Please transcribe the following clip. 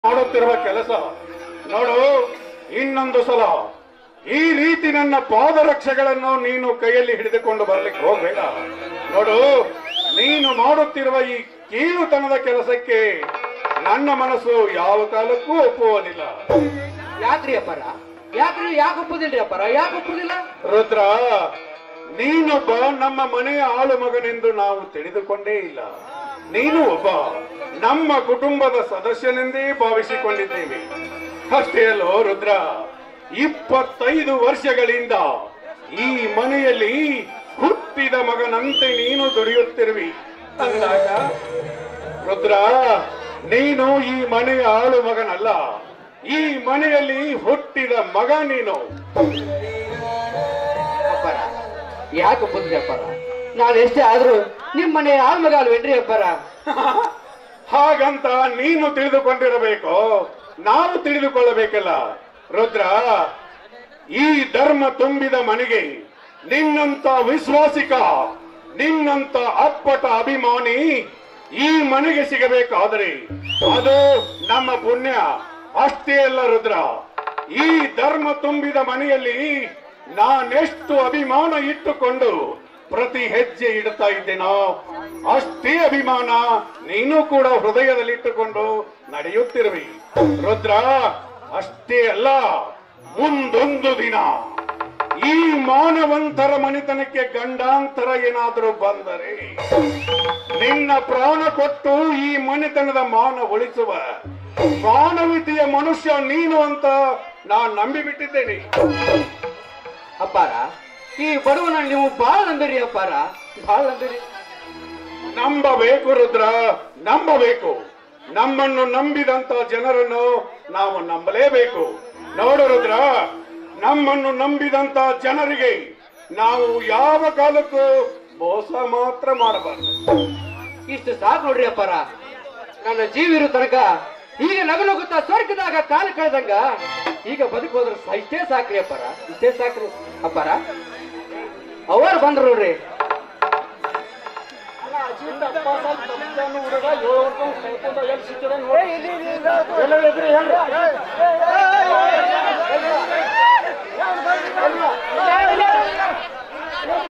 ಮಾಡುತ್ತಿರುವ ಕೆಲಸ ನೋಡು ಇನ್ನೊಂದು ಸಲ ಈ ರೀತಿ ನನ್ನ ಪಾದರಕ್ಷೆಗಳನ್ನು ನೀನು ಕೈಯಲ್ಲಿ ಹಿಡಿದುಕೊಂಡು ಬರ್ಲಿಕ್ಕೆ ಹೋಗ್ಬೇಡ ನೋಡು ನೀನು ಮಾಡುತ್ತಿರುವ ಈ ಕೀಳುತನದ ಕೆಲಸಕ್ಕೆ ನನ್ನ ಮನಸ್ಸು ಯಾವ ಕಾಲಕ್ಕೂ ಒಪ್ಪುವುದಿಲ್ಲ ಯಾಕ್ರಿ ಅಪ್ಪಾರ ಯಾಕ್ರಿ ಯಾಕೆ ಒಪ್ಪುದಿಲ್ರಿ ಅಪ್ಪಾರ ಯಾಕೆ ಒಪ್ಪುದಿಲ್ಲ ರುದ್ರ ನೀನೊಬ್ಬ ನಮ್ಮ ಮನೆಯ ಆಳು ಮಗನೆಂದು ನಾವು ತಿಳಿದುಕೊಂಡೇ ಇಲ್ಲ ನೀನು ಒಬ್ಬ ನಮ್ಮ ಕುಟುಂಬದ ಸದಸ್ಯನೆಂದೇ ಭಾವಿಸಿಕೊಂಡಿದ್ದೇವೆ ಅಷ್ಟೇ ಅಲ್ಲೋ ರುದ್ರ ಇಪ್ಪತ್ತೈದು ವರ್ಷಗಳಿಂದ ಈ ಮನೆಯಲ್ಲಿ ಹುಟ್ಟಿದ ಮಗನಂತೆ ನೀನು ದುಡಿಯುತ್ತಿರುವಿ ಅಂದಾಗ ರುದ್ರ ನೀನು ಈ ಮನೆಯ ಆಳು ಮಗನಲ್ಲ ಈ ಮನೆಯಲ್ಲಿ ಹುಟ್ಟಿದ ಮಗ ನೀನು ಅಪ್ಪಾರ ಯಾಕೆ ಒಪ್ಪುದ್ರಿ ಅಪ್ಪಾರ ನಾನು ಎಷ್ಟೇ ಆದ್ರೂ ನಿಮ್ ಮನೆ ಆಳ್ಮಗ ಅಲ್ವೇನ್ರಿ ಅಪ್ಪಾರ ಹಾಗಂತ ನೀನು ತಿಳಿದುಕೊಂಡಿರಬೇಕು ನಾವು ತಿಳಿದುಕೊಳ್ಳಬೇಕಲ್ಲ ರುದ್ರ ಈ ಧರ್ಮ ತುಂಬಿದ ಮನೆಗೆ ನಿನ್ನಂತ ವಿಶ್ವಾಸಿಕ ನಿನ್ನಂತ ಅಪ್ಪಟ ಅಭಿಮಾನಿ ಈ ಮನೆಗೆ ಸಿಗಬೇಕಾದರೆ ಅದು ನಮ್ಮ ಪುಣ್ಯ ಅಷ್ಟೇ ಅಲ್ಲ ರುದ್ರ ಈ ಧರ್ಮ ತುಂಬಿದ ಮನೆಯಲ್ಲಿ ನಾನೆಷ್ಟು ಅಭಿಮಾನ ಇಟ್ಟುಕೊಂಡು ಪ್ರತಿ ಹೆಜ್ಜೆ ಇಡ್ತಾ ಇದ್ದೇನೋ ಅಷ್ಟೇ ಅಭಿಮಾನ ನೀನು ಕೂಡ ಹೃದಯದಲ್ಲಿಟ್ಟುಕೊಂಡು ನಡೆಯುತ್ತಿರುವಿ ರುದ್ರ ಅಷ್ಟೇ ಅಲ್ಲ ಮುಂದೊಂದು ದಿನ ಈ ಮಾನವಂತರ ಮನೆತನಕ್ಕೆ ಗಂಡಾಂತರ ಏನಾದರೂ ಬಂದರೆ ನಿನ್ನ ಪ್ರಾಣ ಕೊಟ್ಟು ಈ ಮನೆತನದ ಮಾನ ಉಳಿಸುವ ಮಾನವೀಯತೆಯ ಮನುಷ್ಯ ನೀನು ಅಂತ ನಾನು ನಂಬಿಬಿಟ್ಟಿದ್ದೇನೆ ಅಪ್ಪಾರ ಈ ಬಡವನ ನೀವು ಬಾಳ ನಂಬಿರಿ ಅಪ್ಪಾರ ಬಾಳ ನಂಬಿರಿ ನಂಬಬೇಕು ರುದ್ರ ನಂಬಬೇಕು ನಮ್ಮನ್ನು ನಂಬಿದಂತ ಜನರನ್ನು ನಾವು ನಂಬಲೇಬೇಕು ನೋಡು ರುದ್ರ ನಮ್ಮನ್ನು ನಂಬಿದಂತ ಜನರಿಗೆ ನಾವು ಯಾವ ಕಾಲಕ್ಕೂ ಮೋಸ ಮಾತ್ರ ಮಾಡಬಾರದು ಇಷ್ಟು ಸಾಕು ನೋಡ್ರಿ ಅಪ್ಪಾರ ನನ್ನ ಜೀವಿರು ತನಕ ಈಗ ನಗಲೋಗುತ್ತಾ ಸ್ವರ್ಗದಾಗ ಕಾಲ ಕಳೆದಂಗ ಈಗ ಬದುಕೋದ್ರ ಸ- ಇಷ್ಟೇ ಸಾಕ್ರಿ ಅಪ್ಪಾರ ಇಷ್ಟೇ ಸಾಕ್ರಿ ಅಪ್ಪಾರ ಅವರು ಬಂದ್ರು ನೋಡ್ರಿ ಏ